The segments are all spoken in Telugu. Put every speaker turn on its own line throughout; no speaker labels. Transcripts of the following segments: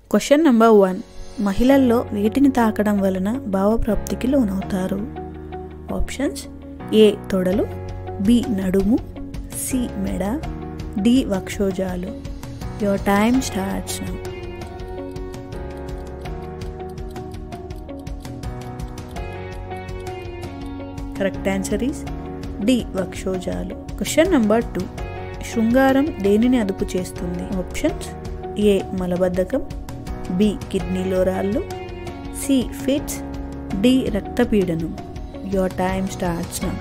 క్వశ్చన్ నెంబర్ వన్ మహిళల్లో వీటిని తాకడం వలన భావప్రాప్తికి లోనవుతారు ఆప్షన్స్ ఏ తొడలు బి నడుము సి మెడ డి వక్షోజాలు your time starts now correct answer is D వక్షోజాలు క్వశ్చన్ నెంబర్ టూ శృంగారం దేనిని అదుపు చేస్తుంది ఆప్షన్స్ ఏ మలబద్ధకం బి కిడ్నీలో రాళ్ళు సి ఫిట్స్ డి రక్తపీడనం your time starts now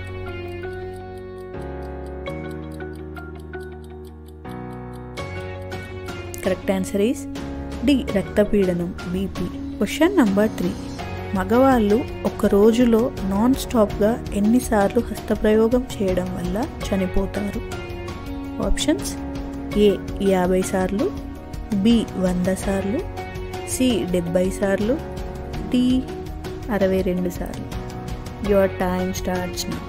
correct answer is D రక్తపీడనం బీపీ క్వశ్చన్ నంబర్ త్రీ మగవాళ్ళు ఒక రోజులో నాన్ స్టాప్గా ఎన్నిసార్లు హస్తప్రయోగం చేయడం వల్ల చనిపోతారు ఆప్షన్స్ ఏ యాభై సార్లు బి వంద సార్లు సి డెబ్బై సార్లు డి అరవై రెండు సార్లు your time starts now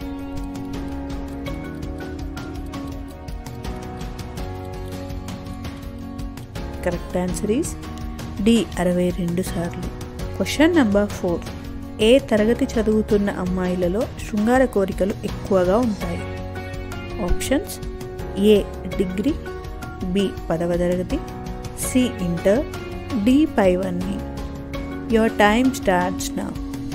correct answer is D అరవై రెండు సార్లు క్వశ్చన్ నెంబర్ ఫోర్ ఏ తరగతి చదువుతున్న అమ్మాయిలలో శృంగార కోరికలు ఎక్కువగా ఉంటాయి ఆప్షన్స్ ఏ డిగ్రీ బి పదవ తరగతి సి ఇంటర్ డి పైవన్నీ your time starts now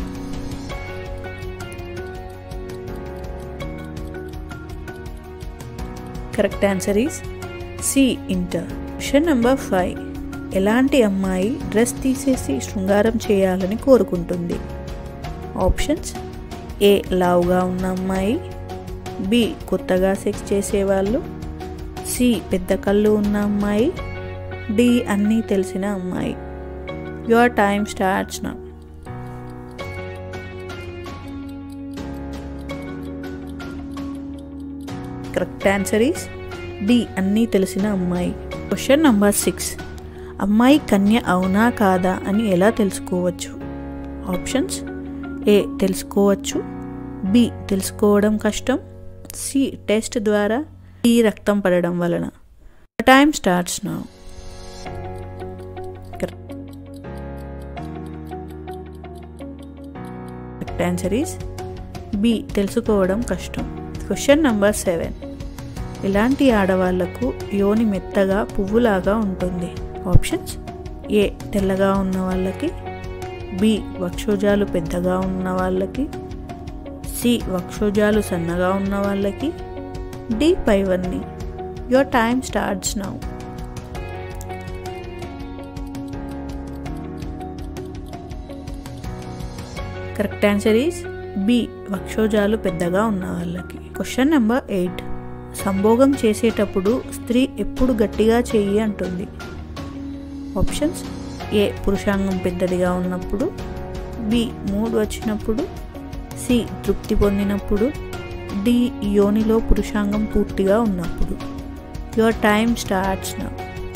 correct answer is C inter question number five ఎలాంటి అమ్మాయి డ్రెస్ తీసేసి శృంగారం చేయాలని కోరుకుంటుంది ఆప్షన్స్ ఏ లావుగా ఉన్న అమ్మాయి బి కొత్తగా సెక్స్ చేసేవాళ్ళు సి పెద్ద కళ్ళు ఉన్న అమ్మాయి డి అన్నీ తెలిసిన అమ్మాయి your time starts now correct answer is D అన్నీ తెలిసిన అమ్మాయి క్వశ్చన్ నంబర్ సిక్స్ అమ్మాయి కన్య అవునా కాదా అని ఎలా తెలుసుకోవచ్చు ఆప్షన్స్ ఏ తెలుసుకోవచ్చు బి తెలుసుకోవడం కష్టం సి టెస్ట్ ద్వారా డి రక్తం పడడం వలన time starts now correct answer is B తెలుసుకోవడం కష్టం క్వశ్చన్ నంబర్ సెవెన్ ఇలాంటి ఆడవాళ్లకు యోని మెత్తగా పువ్వులాగా ఉంటుంది ఆప్షన్స్ ఏ తెల్లగా ఉన్న వాళ్ళకి బి వక్షోజాలు పెద్దగా ఉన్న వాళ్ళకి సి వక్షోజాలు సన్నగా ఉన్న వాళ్ళకి డి పైవన్నీ your time starts now correct answer is B వక్షోజాలు పెద్దగా ఉన్న వాళ్ళకి క్వశ్చన్ నెంబర్ ఎయిట్ సంభోగం చేసేటప్పుడు స్త్రీ ఎప్పుడు గట్టిగా చెయ్యి అంటుంది ఆప్షన్స్ ఏ పురుషాంగం పెద్దదిగా ఉన్నప్పుడు బి మూడు వచ్చినప్పుడు సి తృప్తి పొందినప్పుడు డి యోనిలో పురుషాంగం పూర్తిగా ఉన్నప్పుడు your time starts now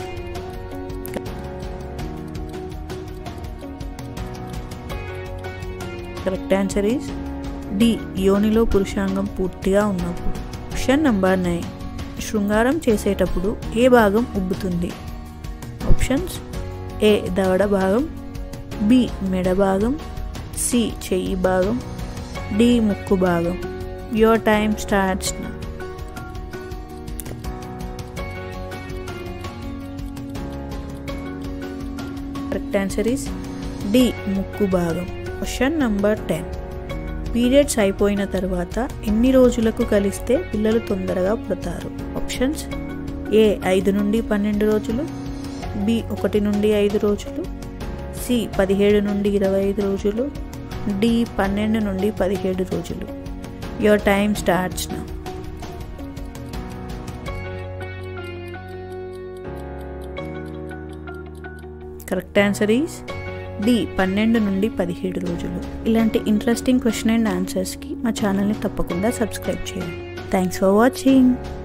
correct answer is D యోనిలో పురుషాంగం పూర్తిగా ఉన్నప్పుడు క్వశ్చన్ నంబర్ నైన్ శృంగారం చేసేటప్పుడు ఏ భాగం ఉబ్బుతుంది ఆప్షన్స్ ఏ దవడ భాగం బి మెడ భాగం సి చెయ్యి భాగం డి ముక్కు భాగం your time starts now correct answer is D ముక్కు భాగం క్వశ్చన్ నంబర్ టెన్ పీరియడ్స్ అయిపోయిన తర్వాత ఎన్ని రోజులకు కలిస్తే పిల్లలు తొందరగా పుడతారు ఆప్షన్స్ ఏ ఐదు నుండి పన్నెండు రోజులు బి ఒకటి నుండి ఐదు రోజులు సి పదిహేడు నుండి ఇరవై ఐదు రోజులు డి పన్నెండు నుండి పదిహేడు రోజులు your time starts now correct answer is D పన్నెండు నుండి పదిహేడు రోజులు ఇలాంటి ఇంట్రెస్టింగ్ క్వశ్చన్ అండ్ ఆన్సర్స్కి మా ఛానల్ని తప్పకుండా సబ్స్క్రైబ్ చేయండి థ్యాంక్స్ ఫర్ వాచింగ్